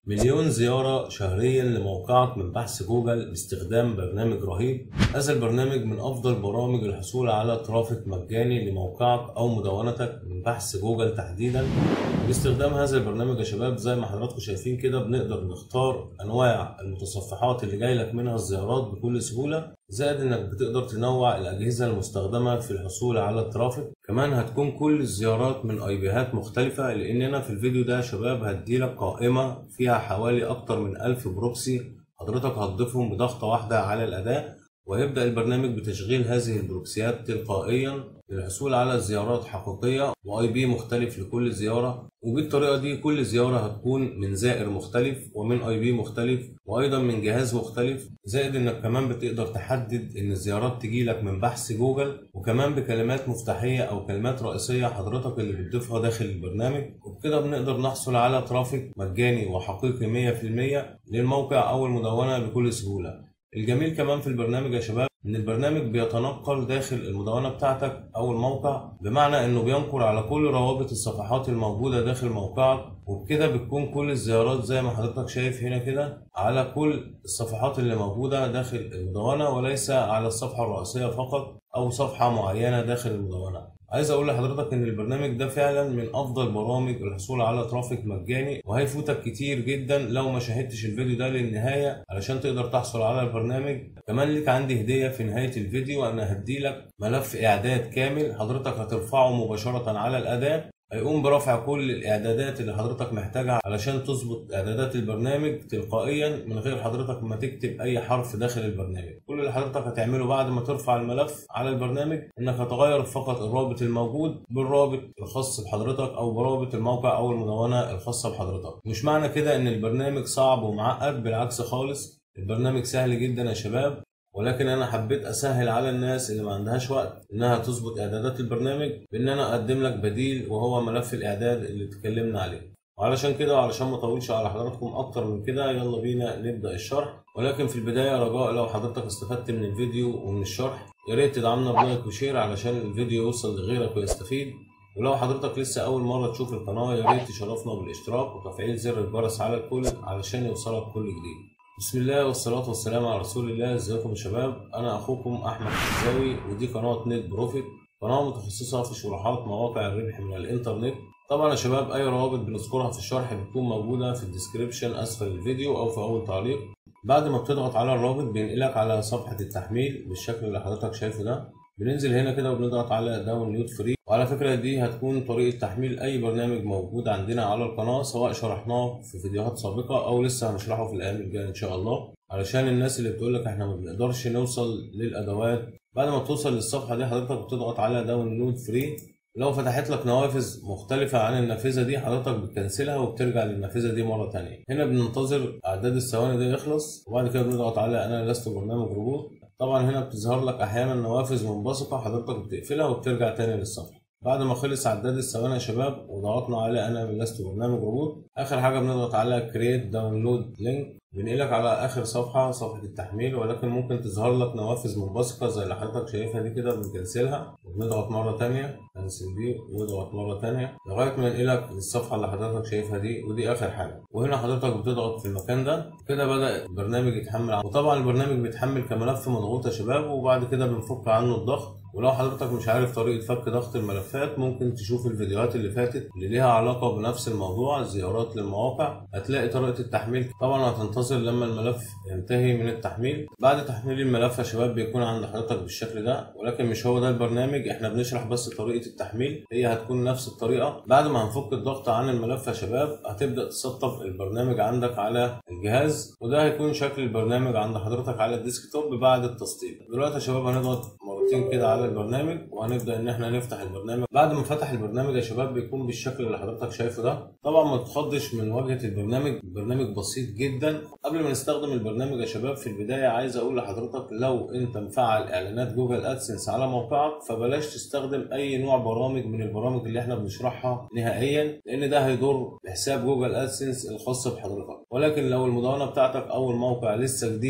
مليون زيارة شهريا لموقعك من بحث جوجل باستخدام برنامج رهيب هذا البرنامج من أفضل برامج الحصول على ترافيك مجاني لموقعك أو مدونتك من بحث جوجل تحديدا باستخدام هذا البرنامج يا شباب زي ما حضراتكم شايفين كده بنقدر نختار أنواع المتصفحات اللي جاي لك منها الزيارات بكل سهولة زائد انك بتقدر تنوع الاجهزه المستخدمه في الحصول على الترافيك كمان هتكون كل الزيارات من اي بيهات مختلفه لاننا في الفيديو ده يا شباب هديلك قائمه فيها حوالي اكتر من 1000 بروكسي حضرتك هتضيفهم بضغطه واحده على الاداه ويبدأ البرنامج بتشغيل هذه البروكسيات تلقائيا للحصول على زيارات حقيقية واي بي مختلف لكل زيارة وبالطريقة دي كل زيارة هتكون من زائر مختلف ومن اي بي مختلف وايضا من جهاز مختلف زائد انك كمان بتقدر تحدد ان الزيارات تجيلك من بحث جوجل وكمان بكلمات مفتاحية او كلمات رئيسية حضرتك اللي بتضيفها داخل البرنامج وبكده بنقدر نحصل على ترافيك مجاني وحقيقي 100% للموقع او المدونة بكل سهولة الجميل كمان في البرنامج يا شباب ان البرنامج بيتنقل داخل المدونه بتاعتك او الموقع بمعنى انه بينقر على كل روابط الصفحات الموجوده داخل موقعك وبكده بتكون كل الزيارات زي ما حضرتك شايف هنا كده على كل الصفحات اللي موجوده داخل المدونه وليس على الصفحه الرئيسيه فقط او صفحه معينه داخل المدونه عايز اقول لحضرتك ان البرنامج ده فعلا من افضل برامج الحصول على ترافيك مجاني وهيفوتك كتير جدا لو ما شاهدتش الفيديو ده للنهايه علشان تقدر تحصل على البرنامج كمان ليك عندي هديه في نهايه الفيديو انا هديلك ملف اعداد كامل حضرتك هترفعه مباشره على الاداه هيقوم برفع كل الاعدادات اللي حضرتك محتاجها علشان تظبط اعدادات البرنامج تلقائيا من غير حضرتك ما تكتب اي حرف داخل البرنامج كل اللي حضرتك هتعمله بعد ما ترفع الملف على البرنامج انك هتغير فقط الرابط الموجود بالرابط الخاص بحضرتك او برابط الموقع او المدونه الخاصه بحضرتك مش معنى كده ان البرنامج صعب ومعقد بالعكس خالص البرنامج سهل جدا يا شباب ولكن انا حبيت اسهل على الناس اللي ما عندهاش وقت انها تظبط اعدادات البرنامج بان انا اقدم لك بديل وهو ملف الاعداد اللي اتكلمنا عليه وعلشان كده وعلشان ما اطولش على حضراتكم اكتر من كده يلا بينا نبدا الشرح ولكن في البدايه رجاء لو حضرتك استفدت من الفيديو ومن الشرح يا ريت تدعمنا بلايك وشير علشان الفيديو يوصل لغيرك ويستفيد ولو حضرتك لسه اول مره تشوف القناه يا ريت تشرفنا بالاشتراك وتفعيل زر الجرس على الكل علشان يوصلك كل جديد بسم الله والصلاة والسلام على رسول الله ازيكم يا شباب انا اخوكم احمد حزاوي ودي قناة نت بروفيت قناة متخصصة في شروحات مواقع الربح من الانترنت طبعا يا شباب اي روابط بنذكرها في الشرح بتكون موجودة في الديسكريبشن اسفل الفيديو او في اول تعليق بعد ما بتضغط على الرابط بينقلك على صفحة التحميل بالشكل اللي حضرتك شايفه ده بننزل هنا كده وبنضغط على داونلود فري وعلى فكرة دي هتكون طريقة تحميل أي برنامج موجود عندنا على القناة سواء شرحناه في فيديوهات سابقة أو لسه هنشرحه في الأيام الجاية إن شاء الله علشان الناس اللي بتقولك إحنا ما بنقدرش نوصل للأدوات بعد ما توصل للصفحة دي حضرتك بتضغط على داونلود فري لو فتحت لك نوافذ مختلفة عن النافذة دي حضرتك بتكنسلها وبترجع للنافذة دي مرة تانية هنا بننتظر أعداد الثواني ده يخلص وبعد كده بنضغط على أنا لست برنامج روبوت طبعا هنا بتظهر لك أحيانا نوافذ منبثقة حضرتك بتقفلها وبترجع تاني للصفحة بعد ما خلص عداد الثواني يا شباب وضغطنا على انا لست برنامج روبوت اخر حاجه بنضغط على كريت داونلود لينك بينقلك على اخر صفحه صفحه التحميل ولكن ممكن تظهر لك نوافذ منبثقه زي اللي حضرتك شايفها دي كده بنكنسلها وبنضغط مره تانية كنسل دي ونضغط مره تانية لغايه ما ينقلك للصفحه اللي حضرتك شايفها دي ودي اخر حاجه وهنا حضرتك بتضغط في المكان ده كده بدا البرنامج يتحمل وطبعا البرنامج بيتحمل كملف مضغوط يا شباب وبعد كده بنفك عنه الضغط ولو حضرتك مش عارف طريقة فك ضغط الملفات ممكن تشوف الفيديوهات اللي فاتت اللي ليها علاقة بنفس الموضوع زيارات للمواقع هتلاقي طريقة التحميل طبعا هتنتظر لما الملف ينتهي من التحميل بعد تحميل الملف يا شباب بيكون عند حضرتك بالشكل ده ولكن مش هو ده البرنامج احنا بنشرح بس طريقة التحميل هي هتكون نفس الطريقة بعد ما هنفك الضغط عن الملف يا شباب هتبدأ تسطب البرنامج عندك على الجهاز وده هيكون شكل البرنامج عند حضرتك على الديسكتوب بعد التسطيب دلوقتي يا شباب هنضغط مرتين كده على البرنامج وهنبدا ان احنا نفتح البرنامج بعد ما فتح البرنامج يا شباب بيكون بالشكل اللي حضرتك شايفه ده طبعا ما تتخضش من واجهه البرنامج البرنامج بسيط جدا قبل ما نستخدم البرنامج يا شباب في البدايه عايز اقول لحضرتك لو انت مفعل اعلانات جوجل ادسنس على موقعك فبلاش تستخدم اي نوع برامج من البرامج اللي احنا بنشرحها نهائيا لان ده هيضر حساب جوجل ادسنس الخاص بحضرتك ولكن لو المدونه بتاعتك او الموقع لسه جديد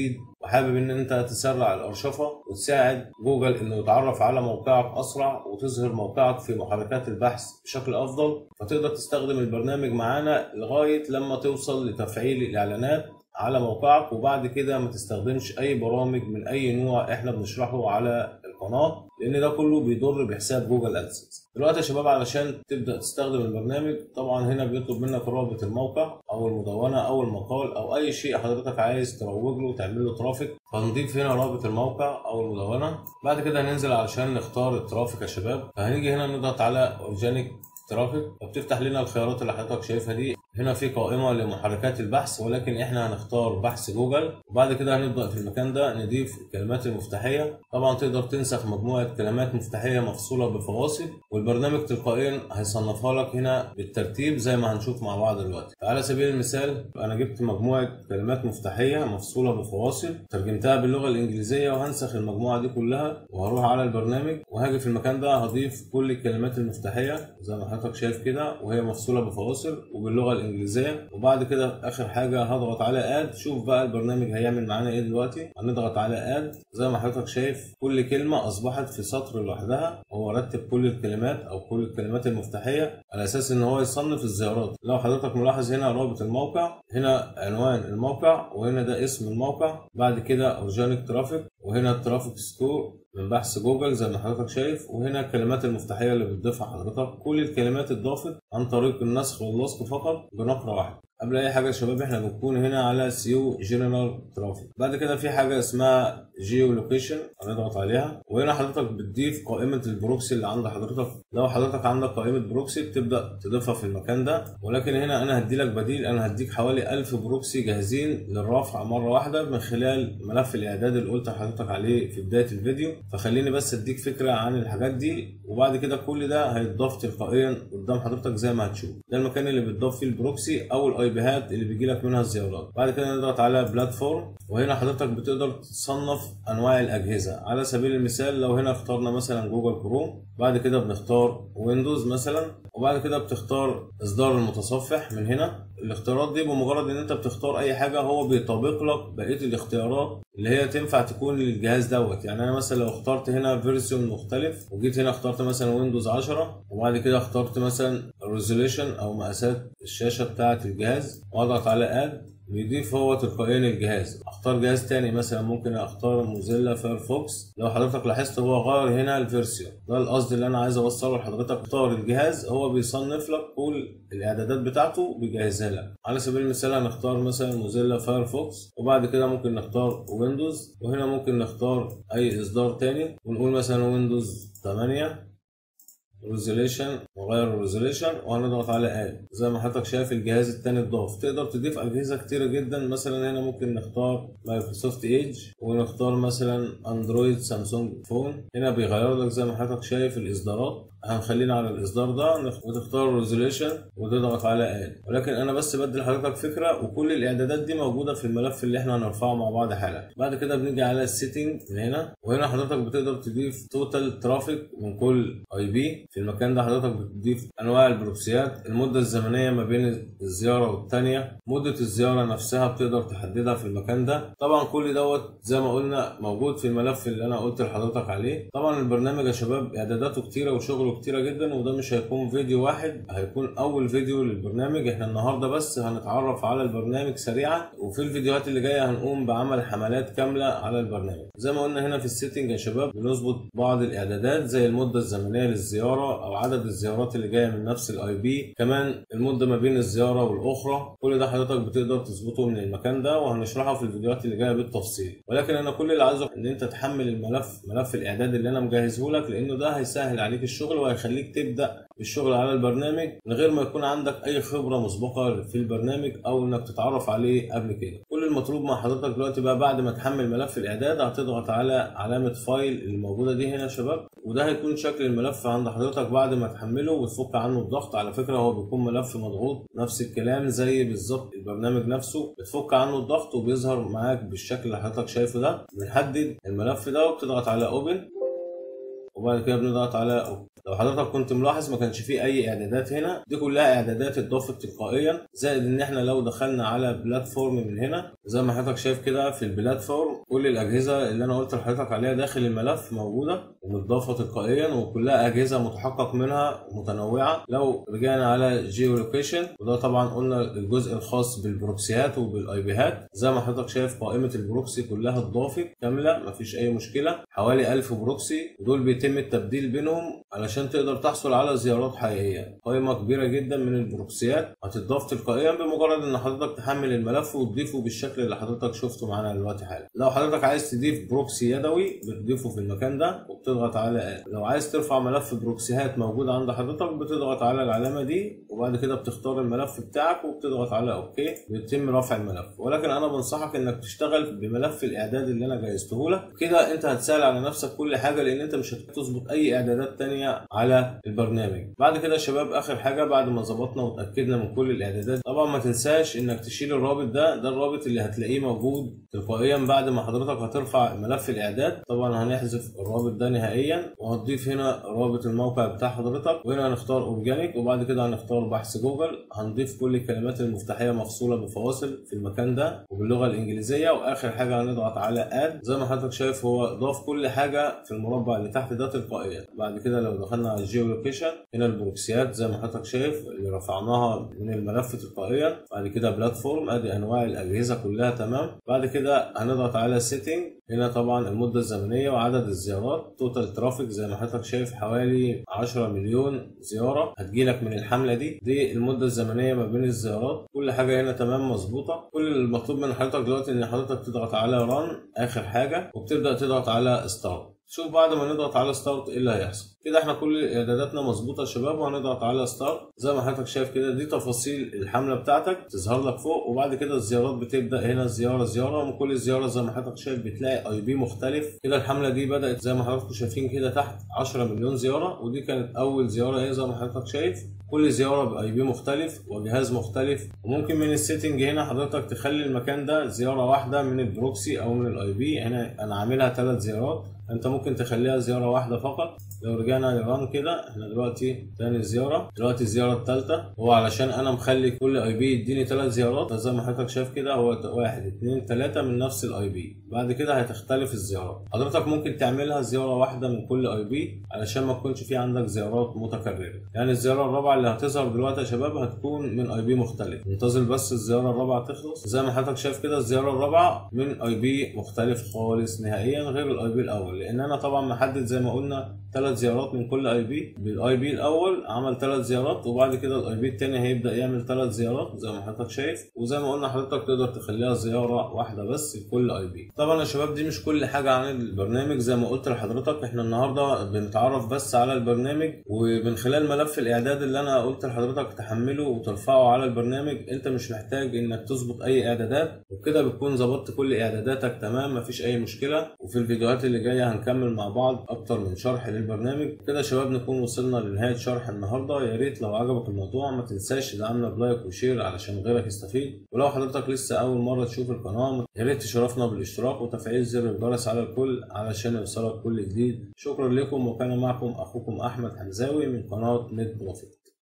وحابب ان انت تسرع الارشفه وتساعد جوجل انه يتعرف على موقعك اسرع وتظهر موقعك في محركات البحث بشكل افضل فتقدر تستخدم البرنامج معانا لغايه لما توصل لتفعيل الاعلانات على موقعك وبعد كده ما تستخدمش اي برامج من اي نوع احنا بنشرحه على القناه لان ده كله بيضر بحساب جوجل ادسنس دلوقتي يا شباب علشان تبدا تستخدم البرنامج طبعا هنا بيطلب منك رابط الموقع او المدونه او المقال او اي شيء حضرتك عايز تروج له وتعمل له ترافيك فنضيف هنا رابط الموقع او المدونه بعد كده هننزل علشان نختار الترافيك يا شباب فهنيجي هنا نضغط على اورجانيك ترافيك فبتفتح لنا الخيارات اللي حضرتك شايفها دي هنا في قائمة لمحركات البحث ولكن احنا هنختار بحث جوجل وبعد كده هنبدأ في المكان ده نضيف الكلمات المفتاحية طبعا تقدر تنسخ مجموعة كلمات مفتاحية مفصولة بفواصل والبرنامج تلقائيا هيصنفها لك هنا بالترتيب زي ما هنشوف مع بعض دلوقتي على سبيل المثال انا جبت مجموعة كلمات مفتاحية مفصولة بفواصل ترجمتها باللغة الانجليزية وهنسخ المجموعة دي كلها وهروح على البرنامج وهاجي في المكان ده هضيف كل الكلمات المفتاحية زي ما حضرتك شايف كده وهي مفصولة بفواصل وباللغة الانجليزيه وبعد كده اخر حاجه هضغط على اد شوف بقى البرنامج هيعمل معانا ايه دلوقتي هنضغط على اد زي ما حضرتك شايف كل كلمه اصبحت في سطر لوحدها هو رتب كل الكلمات او كل الكلمات المفتاحيه على اساس ان هو يصنف الزيارات لو حضرتك ملاحظ هنا رابط الموقع هنا عنوان الموقع وهنا ده اسم الموقع بعد كده اورجانيك ترافيك وهنا الترافيك سكور من بحث جوجل زي ما حضرتك شايف وهنا الكلمات المفتاحيه اللي بتضيفها حضرتك كل الكلمات اتضافت عن طريق النسخ واللصق فقط بنقره واحده قبل اي حاجه يا شباب احنا بنكون هنا على سيو جنرال ترافيك بعد كده في حاجه اسمها جيو لوكيشن هنضغط عليها وهنا حضرتك بتضيف قائمه البروكسي اللي عند حضرتك لو حضرتك عندك قائمه بروكسي بتبدا تضيفها في المكان ده ولكن هنا انا هدي لك بديل انا هديك حوالي 1000 بروكسي جاهزين للرفع مره واحده من خلال ملف الاعداد اللي قلت لحضرتك عليه في بدايه الفيديو فخليني بس اديك فكره عن الحاجات دي وبعد كده كل ده هيتضاف تلقائيا قدام حضرتك زي ما هتشوف ده المكان اللي بيتضاف فيه البروكسي او الاي بيهات اللي بيجي لك منها الزيارات بعد كده نضغط على بلاتفورم وهنا حضرتك بتقدر تصنف انواع الاجهزه على سبيل المثال لو هنا اخترنا مثلا جوجل كروم بعد كده بنختار ويندوز مثلا وبعد كده بتختار اصدار المتصفح من هنا الاختيارات دي بمجرد ان انت بتختار اي حاجه هو بيطابق لك بقيه الاختيارات اللي هي تنفع تكون للجهاز دوت يعني انا مثلا لو اخترت هنا فيرسيون مختلف وجيت هنا اخترت مثلا ويندوز 10 وبعد كده اخترت مثلا ريزوليشن او مقاسات الشاشه بتاعه الجهاز واضغط على اد بيضيف هو تلقائيا الجهاز اختار جهاز تاني مثلا ممكن اختار موزيلا فايرفوكس لو حضرتك لاحظت هو غير هنا الفيرسيون ده القصد اللي انا عايز اوصله لحضرتك اختار الجهاز هو بيصنف لك كل الاعدادات بتاعته بيجهزها لك على سبيل المثال هنختار مثلا موزيلا فايرفوكس وبعد كده ممكن نختار ويندوز وهنا ممكن نختار اي اصدار تاني ونقول مثلا ويندوز 8 ريزوليشن نغير الريزوليشن وهنضغط على اد زي ما حضرتك شايف الجهاز التاني اتضاف تقدر تضيف اجهزه كتيره جدا مثلا هنا ممكن نختار مايكروسوفت ايدج ونختار مثلا اندرويد سامسونج فون هنا بيغير لك زي ما حضرتك شايف الاصدارات هنخلينا على الاصدار ده وتختار الريزوليشن وتضغط على اد ولكن انا بس بدي لحضرتك فكره وكل الاعدادات دي موجوده في الملف اللي احنا هنرفعه مع بعض حالا بعد كده بنيجي على السيتنج من هنا وهنا حضرتك بتقدر تضيف توتال ترافيك من كل اي بي في المكان ده حضرتك بتضيف انواع البروكسيات المده الزمنيه ما بين الزياره والثانيه مده الزياره نفسها بتقدر تحددها في المكان ده طبعا كل دوت زي ما قلنا موجود في الملف اللي انا قلت لحضرتك عليه طبعا البرنامج يا شباب اعداداته كتيره وشغله كتيره جدا وده مش هيكون فيديو واحد هيكون اول فيديو للبرنامج احنا النهارده بس هنتعرف على البرنامج سريعا وفي الفيديوهات اللي جايه هنقوم بعمل حملات كامله على البرنامج زي ما قلنا هنا في السيتنج يا شباب بنظبط بعض الاعدادات زي المده الزمنيه للزياره او عدد الزيارات اللي جايه من نفس الاي بي كمان المده ما بين الزياره والاخرى كل ده حضرتك بتقدر تظبطه من المكان ده وهنشرحه في الفيديوهات اللي جايه بالتفصيل ولكن انا كل اللي عايزه ان انت تحمل الملف ملف الاعداد اللي انا مجهزه لك لانه ده هيسهل عليك الشغل وهيخليك تبدا بالشغل على البرنامج من غير ما يكون عندك اي خبره مسبقه في البرنامج او انك تتعرف عليه قبل كده كل المطلوب مع حضرتك دلوقتي بقى بعد ما تحمل ملف الاعداد هتضغط على علامه فايل اللي موجوده دي هنا يا شباب وده هيكون شكل الملف عند حضرتك بعد ما تحمله وتفك عنه الضغط على فكره هو بيكون ملف مضغوط نفس الكلام زي بالظبط البرنامج نفسه بتفك عنه الضغط وبيظهر معاك بالشكل اللي حضرتك شايفه ده بنحدد الملف ده وبتضغط على اوبن وبعد كده بنضغط على اوكي لو حضرتك كنت ملاحظ ما كانش فيه اي اعدادات هنا دي كلها اعدادات اتضافت تلقائيا زائد ان احنا لو دخلنا على بلاتفورم من هنا زي ما حضرتك شايف كده في البلاتفورم كل الاجهزه اللي انا قلت لحضرتك عليها داخل الملف موجوده ومتضافه تلقائيا وكلها اجهزه متحقق منها متنوعه لو رجعنا على جيو لوكيشن وده طبعا قلنا الجزء الخاص بالبروكسيات وبالاي بيهات زي ما حضرتك شايف قائمه البروكسي كلها اتضافت كامله مفيش اي مشكله حوالي 1000 بروكسي ودول بيتم التبديل بينهم علشان تقدر تحصل على زيارات حقيقيه قائمه كبيره جدا من البروكسيات هتضاف تلقائيا بمجرد ان حضرتك تحمل الملف وتضيفه بالشكل اللي حضرتك شفته معانا دلوقتي حالا لو حضرتك عايز تضيف بروكسي يدوي بتضيفه في المكان ده وبتضغط على لو عايز ترفع ملف بروكسيهات موجود عند حضرتك بتضغط على العلامه دي وبعد كده بتختار الملف بتاعك وبتضغط على اوكي بيتم رفع الملف ولكن انا بنصحك انك تشتغل بملف الاعداد اللي انا جهزته لك كده انت هتسهل على نفسك كل حاجه لان انت مش هتظبط اي اعدادات تانية على البرنامج بعد كده يا شباب اخر حاجه بعد ما ظبطنا وتاكدنا من كل الاعدادات طبعا ما تنساش انك تشيل الرابط ده ده الرابط اللي هتلاقيه موجود تلقائيا بعد ما حضرتك هترفع ملف الاعداد طبعا هنحذف الرابط ده نهائيا وهتضيف هنا رابط الموقع بتاع حضرتك وهنا هنختار اورجانيك وبعد كده هنختار بحث جوجل هنضيف كل الكلمات المفتاحيه مفصوله بفواصل في المكان ده وباللغه الانجليزيه واخر حاجه هنضغط على اد زي ما حضرتك شايف هو ضاف كل حاجه في المربع اللي تحت ده تلقائيا بعد كده لو دخلنا على الجيو لوكيشن هنا البروكسيات زي ما حضرتك شايف اللي رفعناها من الملف تلقائيا بعد كده بلاتفورم ادي انواع الاجهزه كلها تمام بعد كده هنضغط على سيتنج هنا طبعا المده الزمنيه وعدد الزيارات توتال ترافيك زي ما حضرتك شايف حوالي 10 مليون زياره هتجيلك من الحمله دي دي المده الزمنيه ما بين الزيارات كل حاجه هنا تمام مظبوطه كل المطلوب من حضرتك دلوقتي ان حضرتك تضغط على ران اخر حاجه وبتبدا تضغط على ستارت شوف بعد ما نضغط على ستارت ايه اللي هيحصل كده احنا كل اعداداتنا مظبوطه يا شباب وهنضغط على ستارت زي ما حضرتك شايف كده دي تفاصيل الحمله بتاعتك تظهر لك فوق وبعد كده الزيارات بتبدا هنا زياره زياره ومن كل زياره زي ما حضرتك شايف بتلاقي اي بي مختلف كده الحمله دي بدات زي ما حضراتكم شايفين كده تحت 10 مليون زياره ودي كانت اول زياره اهي زي ما حضرتك شايف كل زياره باي بي مختلف وجهاز مختلف وممكن من السيتنج هنا حضرتك تخلي المكان ده زياره واحده من البروكسي او من الاي بي هنا انا عاملها ثلاث زيارات انت ممكن تخليها زياره واحده فقط لو رجعنا للران كده احنا دلوقتي تاني زياره دلوقتي الزياره الثالثه هو علشان انا مخلي كل اي بي يديني ثلاث زيارات زي ما حضرتك شايف كده هو واحد اثنين ثلاثه من نفس الاي بي بعد كده هتختلف الزيارات حضرتك ممكن تعملها زياره واحده من كل اي بي علشان ما تكونش في عندك زيارات متكرره يعني الزياره الرابعه اللي هتظهر دلوقتي يا شباب هتكون من اي بي مختلف انتظر بس الزياره الرابعه تخلص زي ما حضرتك شايف كده الزياره الرابعه من اي بي مختلف خالص نهائيا غير الاي بي الاول لان انا طبعا محدد زي ما قلنا ثلاث زيارات من كل اي بي بالاي بي الاول عمل ثلاث زيارات وبعد كده الاي بي الثاني هيبدا يعمل ثلاث زيارات زي ما حضرتك شايف وزي ما قلنا حضرتك تقدر تخليها زياره واحده بس لكل اي بي طبعا يا شباب دي مش كل حاجه عن البرنامج زي ما قلت لحضرتك احنا النهارده بنتعرف بس على البرنامج ومن خلال ملف الاعداد اللي انا قلت لحضرتك تحمله وترفعه على البرنامج انت مش محتاج انك تظبط اي اعدادات وبكده بتكون ظبطت كل اعداداتك تمام مفيش اي مشكله وفي الفيديوهات اللي جايه هنكمل مع بعض اكتر من شرح للبرنامج كده يا شباب نكون وصلنا لنهايه شرح النهارده يا ريت لو عجبك الموضوع ما تنساش تدعمنا بلايك وشير علشان غيرك يستفيد ولو حضرتك لسه اول مره تشوف القناه يا ريت تشرفنا بالاشتراك وتفعيل زر الجرس على الكل علشان يوصلك كل جديد شكرا لكم وكان معكم اخوكم احمد حمزاوي من قناه نت بروفيت